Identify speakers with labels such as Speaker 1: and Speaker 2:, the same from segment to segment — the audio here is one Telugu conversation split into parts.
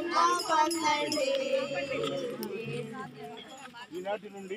Speaker 1: ఎన్నో పొందండి
Speaker 2: ఈనాటి నుండి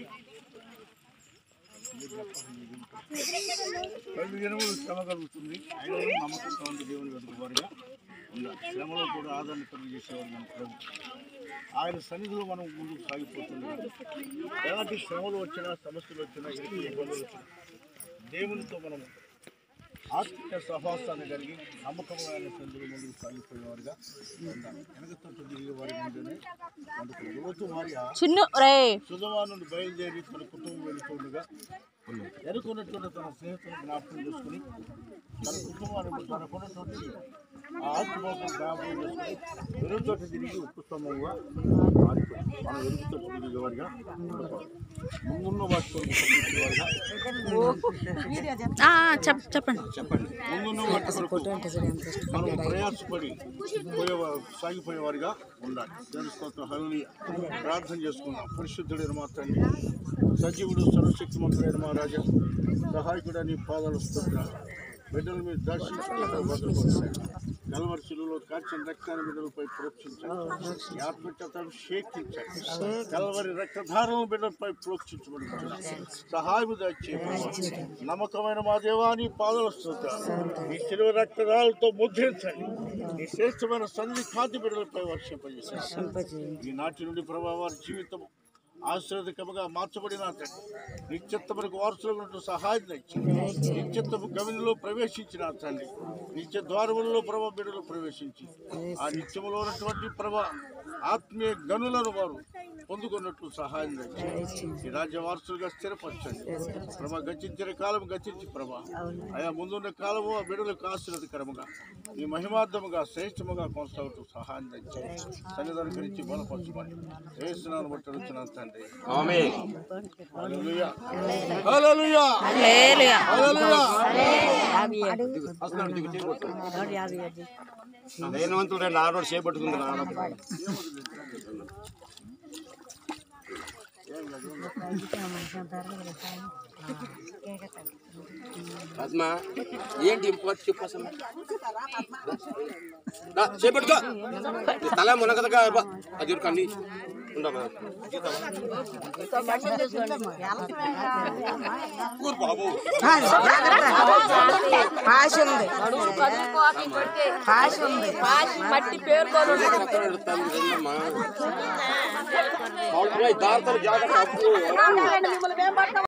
Speaker 2: రెండు దినములు శ్రమ కలుగుతుంది అయినా నమ్మకంతో ఉండి దేవుని వెతుకువారుగా ఉండాలి శ్రమలో కూడా ఆదరణ కలిగజేసేవారు మన ప్రభు ఆయన సన్నిధిలో మనం ముందుకు సాగిపోతున్నాం ఎలాంటి శ్రమలు వచ్చినా సమస్యలు వచ్చినా ఎలాంటి ఇబ్బందులు వచ్చినా దేవునితో మనం ఆత్మీయ సహవాసాన్ని కలిగి నమ్మకమైన సందులు ముందుకు సాగిపోయేవారుగా ఉండాలి వెనకతో తిరిగే వారి ముందునే అందుకు లోతు వారిగా
Speaker 3: చిన్ను రే
Speaker 2: సుధమా నుండి బయలుదేరి తన కుటుంబం వెళుతుండగా ఎరుకున్నటువంటి తన స్నేహితులను జ్ఞాపకం చేసుకుని తన కుటుంబాన్ని తనకున్నటువంటి ఆ ఆత్మభావం జ్ఞాపకం చేసుకుని వెలుగుతోటి తిరిగి ఉప్పు స్తంభంగా మారిపోయింది మనం వెలుగుతోటి తిరిగేవారిగా ఉండకూడదు. ముందున్న వాటి కొరకు పరిగెత్తేవారిగా
Speaker 3: ఆ, చెప్ చెప్పండి
Speaker 2: చెప్పండి ముందున్న వాటి కొరకు మనం ప్రయాసపడి పోయే సాగిపోయేవారిగా ఉండాలి దేవుని స్తోత్రం హల్లెలూయా ప్రార్థన చేసుకుందాం పరిశుద్ధుడైన మా తండ్రి సజీవుడు సర్వశక్తిమంతుడైన మా రాజా సహాయకుడు నీ పాదాలు స్తోత్రాలు బిడ్డల మీద దర్శించుకుంటారు కలవరి శిలువలో కాచిన రక్తాన్ని బిడ్డలపై ప్రోక్షించాలి ఈ ఆత్మచేతను షేకించాలి కలవరి రక్తధారం బిడ్డలపై ప్రోక్షించబడి సహాయము దయచేయండి నమ్మకమైన మా దేవాని పాదాలు స్తోత్రాలు ఈ శిలువ రక్తధారాలతో ముద్రించండి ఈ శ్రేష్టమైన సన్ని కాంతి బిడ్డలపై వర్షింపజేసి ఈ నాటి నుండి ప్రభావ వారి జీవితం ఆశ్రదకముగా మార్చబడిన తండ్రి నిత్యత్వములకు వారసులకు సహాయం తెచ్చి నిత్యత్వము గవినిలో ప్రవేశించిన తండ్రి నిత్య ద్వారములలో ప్రభా బిడ్డలు ప్రవేశించి ఆ నిత్యములో ఉన్నటువంటి ప్రభా ఆత్మీయ గనులను వారు పొందుకున్నట్లు సహాయం తెచ్చి ఈ రాజ్య వారసులుగా స్థిరపరచండి ప్రభా గతించిన కాలం గతించి ప్రభా ఆయా ముందున్న కాలము ఆ బిడ్డలకు ఆశీర్వదకరముగా ఈ మహిమార్థముగా శ్రేష్టముగా కొనసాగుతూ సహాయం తెచ్చి సన్నిధానం గురించి బలపరచమని వేస్తున్నాను బట్టి అడుగుతున్నాను తండ్రి హల్లెలూయా. హల్లెలూయా.
Speaker 3: హల్లెలూయా.
Speaker 2: హల్లెలూయా.
Speaker 4: ధైర్యవంతుడే నారోడు చేపట్టుకుంది నాన్న పద్మ ఏంటి ఇంపోతు చెప్పు అసలు దా, చేపట్టుకో నీ తల మునగదగా అది కన్నీ ఉండమా ఊరు బాబు
Speaker 5: పాష్ ఉంది పాష్ ఉంది
Speaker 3: మట్టి పేరుకోలు
Speaker 4: దాంతో జాగ్రత్త అప్పు, అప్పు.